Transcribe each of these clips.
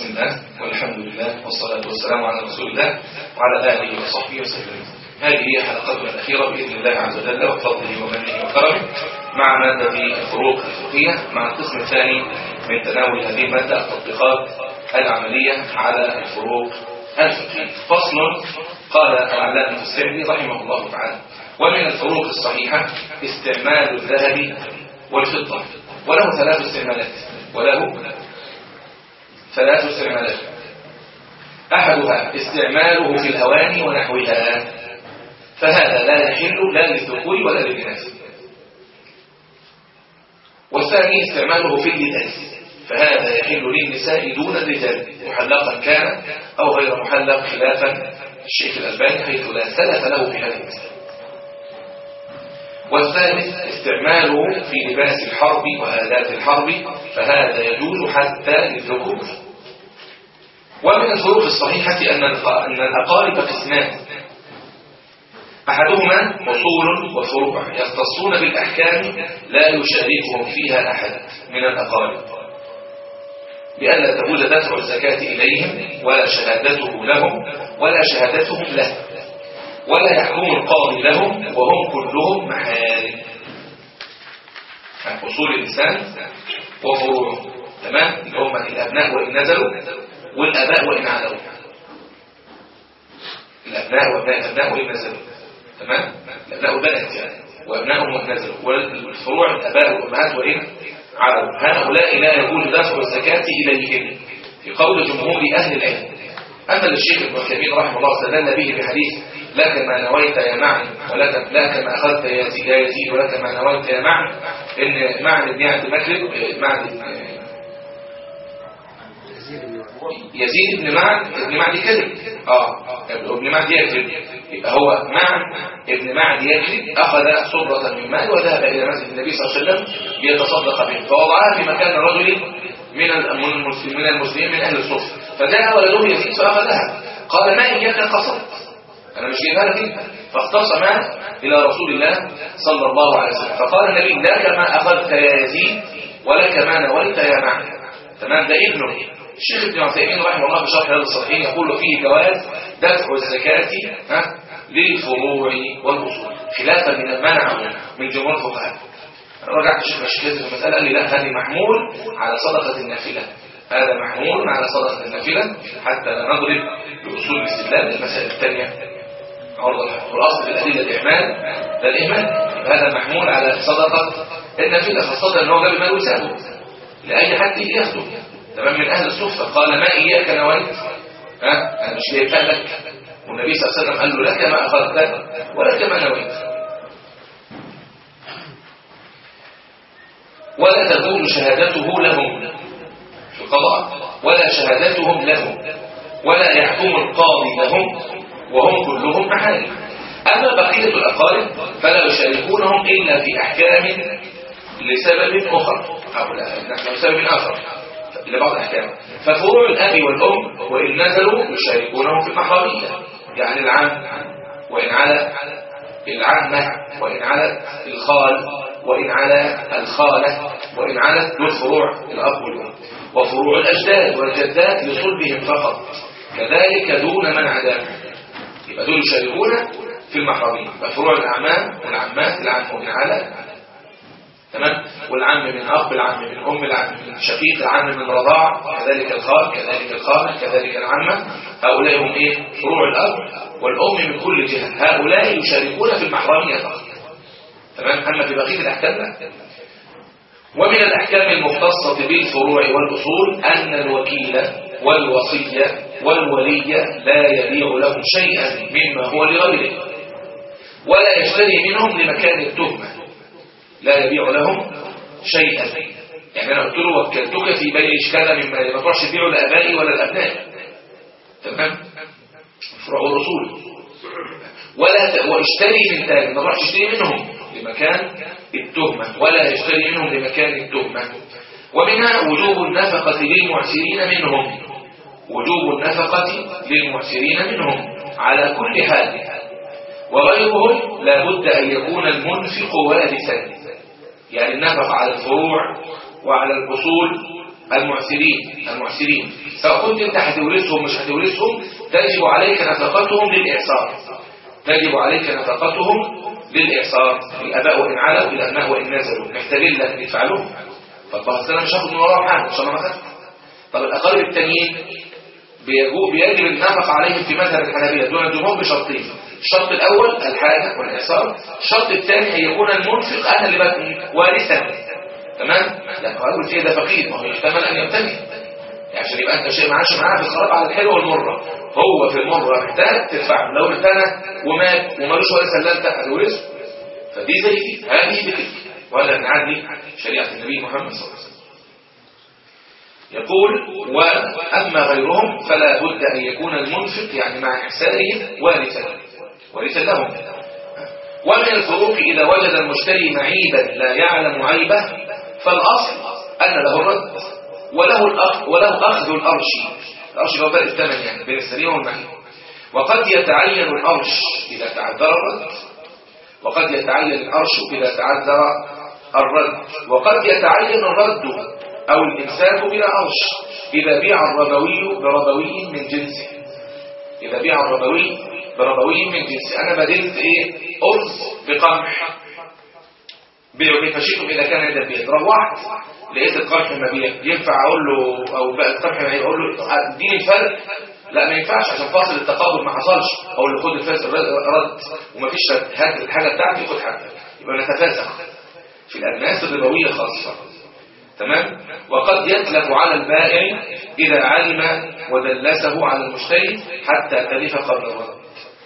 الله والحمد لله والصلاة والسلام على رسول الله وعلى آله وصحبه وسلم هذه هي حلقتنا الأخيرة بإذن الله عز وجل وفضله ومنه وكرمه مع مادة الفروق الفقهية مع القسم الثاني من تناول هذه المادة التطبيقات العملية على الفروق الفقهية فصل قال العلامة السعدي رحمه الله تعالى ومن الفروق الصحيحة استعمال الذهب والفضة وله ثلاث استعمالات وله ثلاث استعمالات أحدها استعماله في الأواني ونحوها فهذا لا يحل لا للذكور ولا للإناث والثاني استعماله في اللباس فهذا يحل للنساء دون الرجال محلقا كان أو غير محلق خلافا الشيخ الألباني حيث لا سلف له في هذا المسألة والثالث استعماله في لباس الحرب وآلات الحرب فهذا يجوز حتى للذكور ومن الفروق الصحيحة أن أن الأقارب قسمان أحدهما أصول وفروع يختصون بالأحكام لا يشاركهم فيها أحد من الأقارب بألا تجوز دفع الزكاة إليهم ولا شهادته لهم ولا شهادتهم له ولا يحكم القاضي لهم وهم كلهم محارم أصول الإنسان وفروعه تمام اللي هم الأبناء وإن نزلوا والآباء وإن علوا الأبناء وأبناء الأبناء وإن نزلوا تمام الأبناء والبنات يعني وأبنائهم وإن نزلوا والفروع الآباء والأمهات وإن علوا هؤلاء لا يجوز دفع الزكاة إليهم في قول جمهور أهل العلم أما الشيخ ابن عثيمين رحمه الله استدل به بحديث لا كما نويت يا معن ولا لا كما أخذت يا يزيد ولا كما نويت يا معن إن معن بن عبد مكرب معن بن يزيد بن معن ابن معن كذب اه ابن معن يكذب يبقى هو معن ابن معن يكذب اخذ صبرة من مال وذهب الى مسجد النبي صلى الله عليه وسلم ليتصدق به فوضعها في مكان رجل من المسلمين من المسلمين من اهل الصف فجاء ولده يزيد فاخذها قال ما اياك قصرت انا مش جايبها لك انت فاختصم الى رسول الله صلى الله عليه وسلم فقال النبي لا كما اخذت يا يزيد ولا كما نولت يا معن تمام ده ابنه الشيخ ابن عثيمين رحمه الله في شرح هذا الصحيحين يقول فيه جواز دفع الزكاة ها للفروع والأصول خلافا من المنع من جمهور الفقهاء رجعت الشيخ مشكلة في المسألة قال لي لا هذه محمول على صدقة النافلة هذا محمول على صدقة النافلة حتى لا نضرب بأصول الاستدلال المسائل الثانية عرض الأصل في الأدلة الإعمال ده الإهمال هذا محمول على صدقة النافلة خاصة أن هو جاب المال وسابه لأي حد ياخده تمام من أهل الصفة قال ما إياك نويت ها أنا مش جايبها لك والنبي صلى الله عليه وسلم قال له لك ما أخذت ولك ما نويت ولا تكون شهادته لهم في القضاء ولا شهادتهم لهم ولا يحكم القاضي لهم وهم كلهم محارم أما بقية الأقارب فلا يشاركونهم إلا في أحكام لسبب آخر أو لسبب آخر لبعض الأحكام ففروع الأب والأم وإن نزلوا يشاركونهم في المحرمية يعني العم وإن على العمة وإن على الخال وإن على الخالة وإن على دول فروع الأب والأم وفروع الأجداد والجدات لصلبهم فقط كذلك دون من عداهم يبقى دول يشاركون في المحرمية ففروع الأعمام والعمات العم وإن على تمام والعم من أب العم من أم العم من شقيق العم من رضاع كذلك الخال كذلك الخالة كذلك العمة هؤلاء هم إيه فروع الأب والأم من كل جهة هؤلاء يشاركون في المحرمية فقط تمام أما في بقية الأحكام لا ومن الأحكام المختصة بالفروع والأصول أن الوكيل والوصية والولي لا يبيع لهم شيئا مما هو لغيره ولا يشتري منهم لمكان التهمة لا يبيع لهم شيئا يعني أنا قلت له وكلتك في بيع كذا مما ما تروحش تبيعه لآبائي ولا الأبناء تمام فروع الرسول ولا ت... واشتري من تاني ما تروحش تشتري منهم لمكان التهمة ولا يشتري منهم لمكان التهمة ومنها وجوب النفقة للمعسرين منهم وجوب النفقة للمعسرين منهم على كل حال وغيرهم لابد أن يكون المنفق وارثا يعني النفق على الفروع وعلى الأصول المعسرين المعسرين سواء كنت انت هتورثهم مش هتورثهم تجب عليك نفقتهم للإعصار تجب عليك نفقتهم للإعصار الآباء وإن علوا الأبناء وإن نزلوا محتاجين لك ندفع لهم فالله السلام مش هاخد من وراهم حاجة ان شاء الله ما خدت طب الأقارب التانيين بيجب النفقة عليهم في مذهب الحنابلة دون الجمهور بشرطين الشرط الأول الحاجة والإعصار الشرط الثاني أن يكون المنفق أنا اللي بقى وارثا تمام لا أقول فيه ده فقير ما هو يحتمل أن يمتنع يعني عشان يبقى أنت شيء معاش معاه في الخراب على الحلوة والمرة هو في المرة محتاج تدفع لو امتنع ومات ومالوش ولا سلمت هتورثه فدي زي دي هذه بكده ولا نعدي شريعة النبي محمد صلى الله عليه وسلم يقول وأما غيرهم فلا بد أن يكون المنفق يعني مع إحسانهم وارثا وارثا لهم ومن الفروق إذا وجد المشتري معيبا لا يعلم عيبه فالأصل أن له الرد وله الأخ وله أخذ الأرش الأرش هو فرق الثمن يعني بين السريع والمعيب وقد يتعين الأرش إذا تعذر الرد وقد يتعين الأرش إذا تعذر الرد وقد يتعين الرد أو الإمساك بلا أرش إذا بيع الربوي بربوي من جنسه إذا بيع الربوي بربوي من جنسه أنا بدلت إيه أرز بقمح بيعوا لي فشيكم إذا كان عند البيت روحت لقيت القمح مبيع ينفع أقول له أو بقى القمح مبيع أقول له اديني الفرق لا ما ينفعش عشان فاصل التقابل ما حصلش اقول له خد الفاس رد ومفيش هات الحاجه بتاعتي خد حاجتك يبقى نتفاسخ في الأجناس الربوية خاصة تمام وقد يتلف على البائع إذا علم ودلسه على المشتري حتى تلف قبل الرد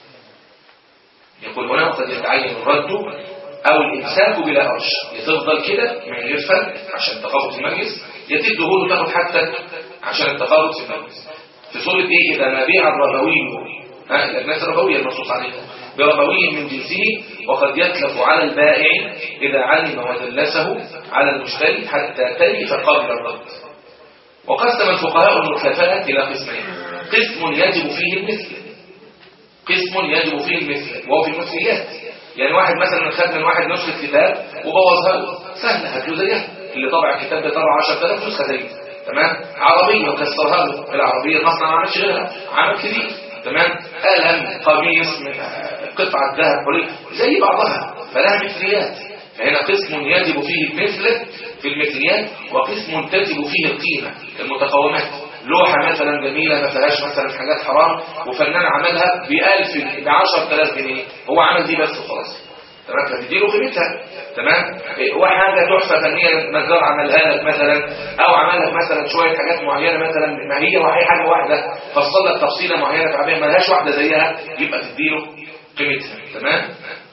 يقول هنا وقد يتعين الرد أو الإمساك بلا أرش يتفضل كده من غير فرق عشان التقابض في المجلس يتده له تاخد حتى عشان التقابض في المجلس في صورة إيه إذا ما بيع الربوي ها الأجناس الربوية المنصوص عليها بربوي من جنسه وقد يتلف على البائع إذا علم ودلسه على المشتري حتى تلف قبل الرد وقسم الفقهاء المتلفات إلى قسمين قسم يجب فيه المثل قسم يجب فيه المثل وهو في المثليات يعني واحد مثلا خد من واحد نسخة كتاب وبوظها له سهل هات له زيها اللي طبع الكتاب ده طبع 10000 نسخة زيه تمام عربية وكسرها له العربية المصنع ما عملش غيرها عمل كتير تمام قلم قميص من قطعة ذهب حلي زي بعضها فلها مثليات فهنا قسم يجب فيه المثل في المثليات وقسم تجب فيه القيمة المتقومات لوحة مثلا جميلة ما فيهاش مثلا حاجات حرام وفنان عملها بألف بعشر تلاف جنيه هو عمل دي بس وخلاص تمام فتديله قيمتها تمام وحاجة تحفة فنية نجار عملها لك مثلا او عمل لك مثلا شوية حاجات معينة مثلا ما هي وهي حاجة واحدة فصل لك تفصيلة معينة تعبير ما لهاش واحدة زيها يبقى تديله قيمتها تمام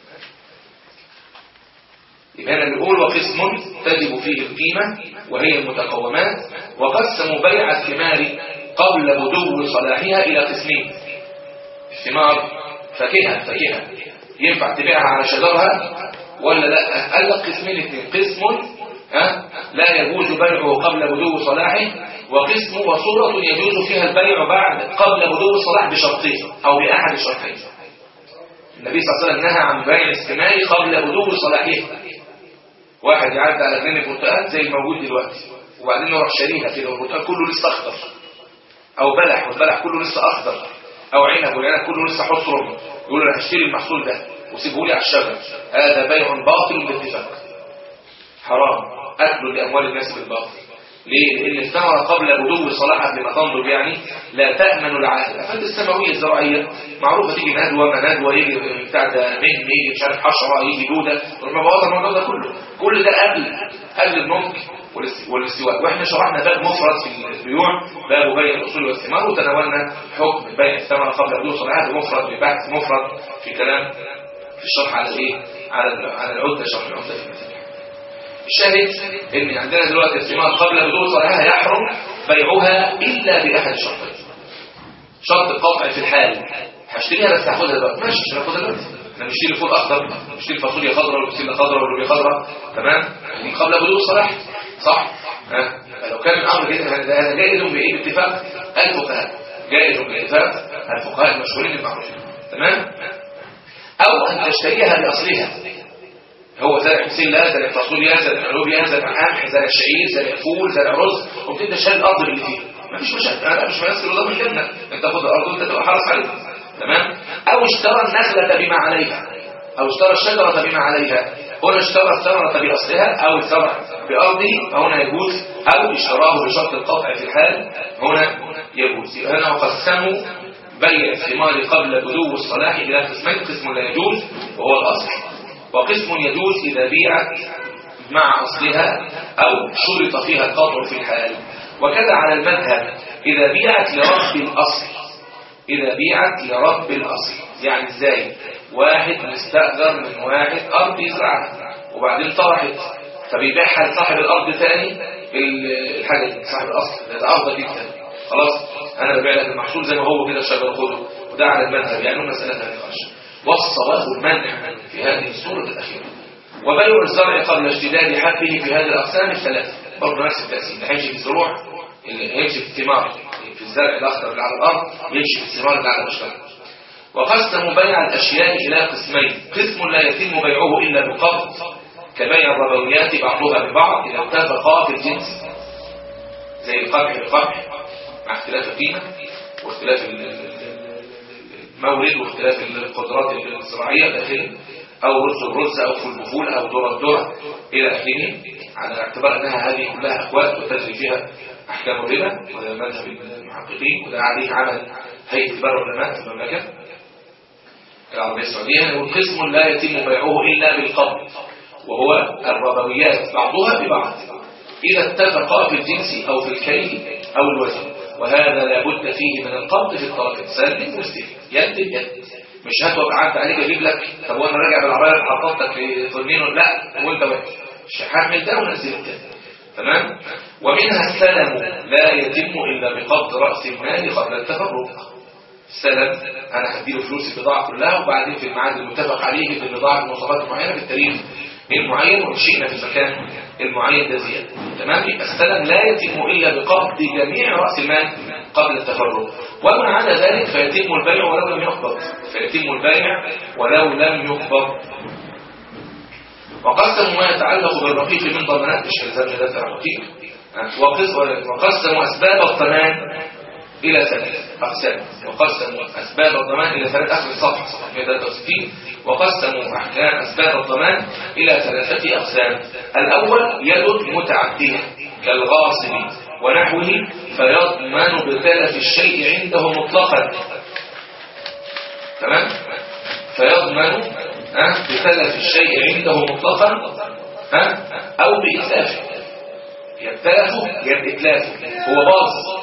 يبقى انا بنقول وقسم تجب فيه القيمة وهي المتقومات وقسموا بيع الثمار قبل بدو صلاحها إلى قسمين الثمار فاكهة فاكهة ينفع تبيعها على شجرها ولا لا قال لك قسمين اثنين قسم ها لا يجوز بيعه قبل بدو صلاحه وقسم وصورة يجوز فيها البيع بعد قبل بدو الصلاح بشرطين أو بأحد الشرطين النبي صلى الله عليه وسلم نهى عن بيع الثمار قبل بدو صلاحها واحد يعدي على جنين البرتقال زي الموجود دلوقتي وبعدين يروح شاريها كده والبرتقال كله لسه اخضر او بلح والبلح كله لسه اخضر او عنب والعنب كله لسه حصر يقول انا هشتري المحصول ده وسيبه لي على الشجر هذا بيع باطل باتفاق حرام اكل لاموال الناس بالباطل ليه؟ لأن الثمرة قبل بدو صلاح قبل ما تنضج يعني لا تأمن العهد الأفات السماوية الزراعية معروفة تيجي ندوة ما ندوة يجي بتاع ده نجم يجي مش عارف حشرة يجي دودة ولما بوظ الموضوع ده كله كل ده قبل قبل النضج والاستواء واحنا شرحنا باب مفرد في البيوع باب بيع الاصول والثمار وتناولنا حكم بيع الثمره قبل بدو صلاح مفرد ببحث مفرد في كلام في الشرح على الايه على على العده شرح العده في المثال الشاهد ان عندنا دلوقتي الثمار قبل بدو صلاحها يحرم بيعها الا باحد الشرطين شرط القطع في الحال هشتريها بس هاخدها دلوقتي ماشي مش هاخدها دلوقتي انا بشتري فول اخضر بشتري فاصوليا خضراء ولا بسله خضراء ولا خضراء تمام من قبل بدو الصلاح صح ها لو كان الامر كده هذا جائز بايه باتفاق الفقهاء جائز باتفاق الفقهاء المشهورين المعروفين تمام او ان تشتريها باصلها هو زرع بسلة زرع فاصوليا زرع لوبيا زرع قمح زرع شعير زرع فول زرع رز وبتبدا شايل الارض اللي فيها مفيش مشاكل انا مش مناسب له ضمن الجنه انت خد الارض وانت تبقى حرص عليها تمام او اشترى النخله بما عليها او اشترى الشجره بما عليها هنا اشترى الثمرة بأصلها أو الثمر بأرضه فهنا يجوز أو اشتراه بشرط القطع في الحال هنا يجوز هنا قسموا بيع الثمار قبل بدو الصلاح إلى قسمين قسم لا يجوز وهو الأصل وقسم يجوز إذا بيعت مع أصلها أو شرط فيها القطع في الحال وكذا على المذهب إذا بيعت لرب الأصل إذا بيعت لرب الأصل يعني إزاي واحد مستأجر من واحد أرض يزرعها وبعدين طرحت فبيبيعها لصاحب الأرض ثاني الحاجة دي صاحب الأصل ده أفضل جدا خلاص أنا ببيع لك المحصول زي ما هو كده الشجر خده وده على المذهب يعني المسألة لا نقاش والصواب المنع في هذه الصورة الأخيرة وبيع الزرع قبل اشتداد حبه في هذه الأقسام الثلاثة برضه نفس التأثير اللي هيمشي في الزروع اللي هيمشي في الثمار في الزرع الأخضر اللي على الأرض يمشي في الثمار اللي على المشترك وقسموا بيع الأشياء إلى قسمين قسم لا يتم بيعه إلا بقبض كبيع الربويات بعضها ببعض إذا اتفقا في الجنس زي القمح بالقمح مع اختلاف القيمة واختلاف المورد واختلاف القدرات الزراعية داخل أو رز الرز أو فول بفول أو ذرة الذرة إلى آخره على اعتبار أنها هذه كلها أخوات وتجري فيها أحكام الربا وهذا مذهب المحققين وده عليه عمل هيئة كبار العلماء في المملكة العربية السعودية والقسم لا يتم بيعه إلا بالقبض وهو الربويات بعضها ببعض إذا اتفقا في الجنس أو في الكيل أو الوزن وهذا لابد فيه من القبض في الطرفين سلم واستلم يد بيد مش هتوقع عدت عليك اجيب لك طب وانا راجع بالعربيه حطيتك في طنين لا وانت واقف مش هحمل ده ونزل التاني تمام ومنها السلم لا يتم الا بقبض راس المال قبل التفرق السلم انا هديله فلوس البضاعه كلها وبعدين في الميعاد المتفق عليه في البضاعه بمواصفات معينه في التاريخ المعين ومشينا في المكان المعين ده زياده تمام يبقى السلم لا يتم الا بقبض جميع راس المال قبل التفرق ومن عدا ذلك فيتم البيع ولو لم يقبض فيتم البيع ولو لم يقبض وقسموا ما يتعلق بالرقيق من ضمانات مش الزمن ده الرقيق وقسموا اسباب الضمان إلى ثلاث أقسام وقسموا أسباب الضمان إلى ثلاث آخر الصفحة صفحة 163 وقسموا أحكام أسباب الضمان إلى ثلاثة أقسام الأول يد متعدية كالغاصب ونحوه فيضمن بتلف الشيء عنده مطلقا تمام فيضمن بتلف الشيء عنده مطلقا أو بإتلافه يتلفه يد إتلافه هو باظ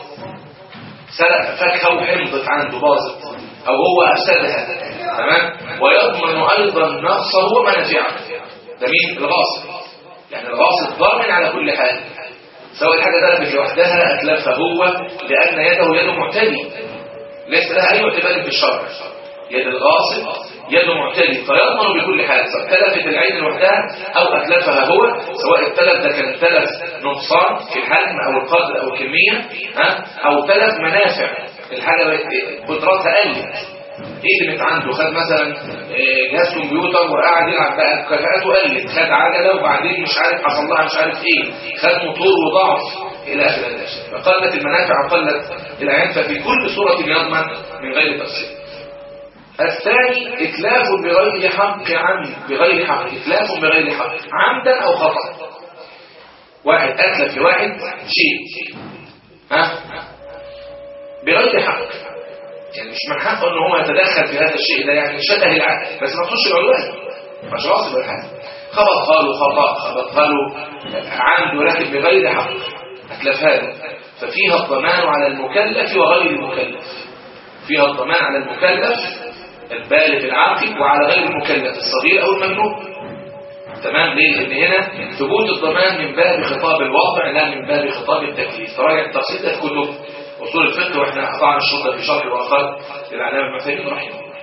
سرق فاكهة وحمضت عنده باظت أو هو أفسدها تمام ويضمن أيضا نقصه ومنافعه ده مين الغاصب يعني الغاصب ضامن على كل حال سواء الحاجة ذلك لوحدها أتلفها هو لأن يده يد معتدي ليس لها أي اعتبار في الشرع يد الغاصب يد معتدي فيضمن بكل حال سواء تلفت العين لوحدها أو أتلفها هو سواء التلف ده كان تلف نقصان في الحجم أو القدر أو الكمية ها أو تلف منافع الحاجة قدراتها قلت قدمت عنده خد مثلا جهاز كمبيوتر وقعد يلعب بقى كفاءاته قلت خد عجله وبعدين مش عارف حصل لها مش عارف ايه خد موتور وضعف الى اخر الاشياء فقلت المنافع وقلت العين ففي كل صوره يضمن من غير تفصيل الثاني اتلاف بغير حق عمد بغير حق اتلاف بغير حق عمدا او خطا واحد اتلف لواحد شيء ها بغير حق يعني مش من حقه ان هو يتدخل في هذا الشيء ده يعني شبه العقل بس ما تخش العدوان مش غاصب ولا حاجه خبطها له خطا خبطها له عمد ولكن بغير حق اتلفها له ففيها الضمان على المكلف وغير المكلف فيها الضمان على المكلف البالغ العاقل وعلى غير المكلف الصغير او المجنون تمام ليه لان هنا ثبوت الضمان من باب خطاب الوضع لا من باب خطاب التكليف فراجع التفصيل ده في كتب اصول الفقه واحنا قطعنا الشرطه في شرح واخر للعلامه المعتمين رحمه الله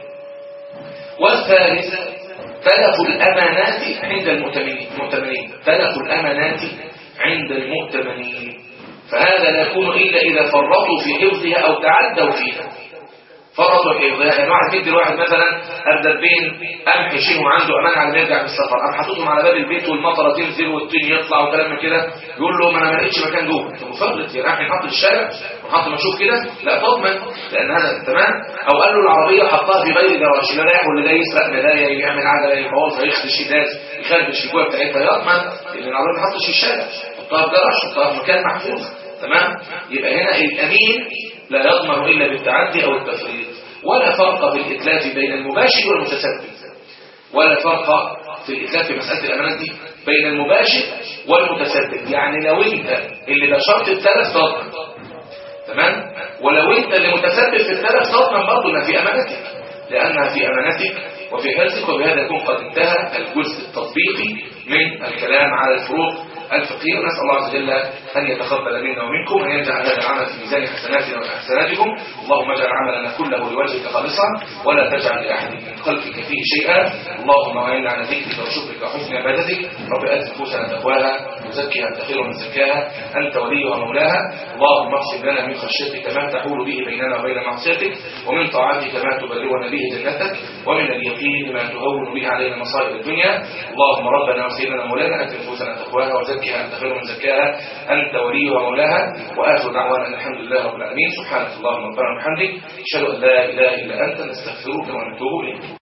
والثالث تلف الامانات عند المؤتمنين تلف الامانات عند المؤتمنين فهذا لا يكون الا اذا فرطوا في حفظها او تعدوا فيها فرطوا في يعني واحد يدي الواحد مثلا الدبين قام يشيلهم عنده امان على ما يرجع من السفر قام حاططهم على باب البيت والمطره تنزل والطين يطلع وكلام من كده يقول له ما انا ما لقيتش مكان جوه انت مفرط يا راح يحط الشارع وحط مشوف كده لا تضمن لان هذا تمام او قال له العربيه حطها في غير جراج لا رايح ولا جاي يسرق ملايه يعمل عجله يبوظها يخدش الناس يخربش الجوه بتاعتها يضمن لان العربيه ما حطش في الشارع حطها في جراج حطها في مكان محفوظ تمام يبقى هنا الامين لا يضمن الا بالتعدي او التفريط ولا فرق في الاتلاف بين المباشر والمتسبب ولا فرق في الاتلاف في مساله الامانات دي بين المباشر والمتسبب يعني لو انت اللي بشرت الثلاث تضمن تمام ولو انت اللي متسبب في الثلاث تضمن برضه انها في امانتك لانها في امانتك وفي حرصك وبهذا يكون قد انتهى الجزء التطبيقي من الكلام على الفروق الفقهية ونسأل الله عز وجل أن يتقبل منا ومنكم وأن يجعل هذا العمل في ميزان حسناتنا وحسناتكم اللهم اجعل عملنا كله لوجهك خالصا ولا تجعل لأحد من خلقك فيه شيئا اللهم أعنا على ذكرك وشكرك وحسن عبادتك رب آت نفوسنا تقواها وزكها أنت خير من زكاها أنت وليها ومولاها اللهم اقسم لنا من خشيتك ما تحول به بيننا وبين معصيتك ومن طاعتك ما تبلغنا به جنتك ومن اليقين ما تهون به علينا مصائب الدنيا اللهم ربنا وسيدنا مولانا أنت نفوسنا تقواها وزكها أنت خير من زكاها أنت وليها ومولاها وآخر دعوانا أن الحمد لله رب العالمين سبحانك اللهم ربنا وبحمدك أشهد أن لا إله إلا أنت نستغفرك ونتوب إليك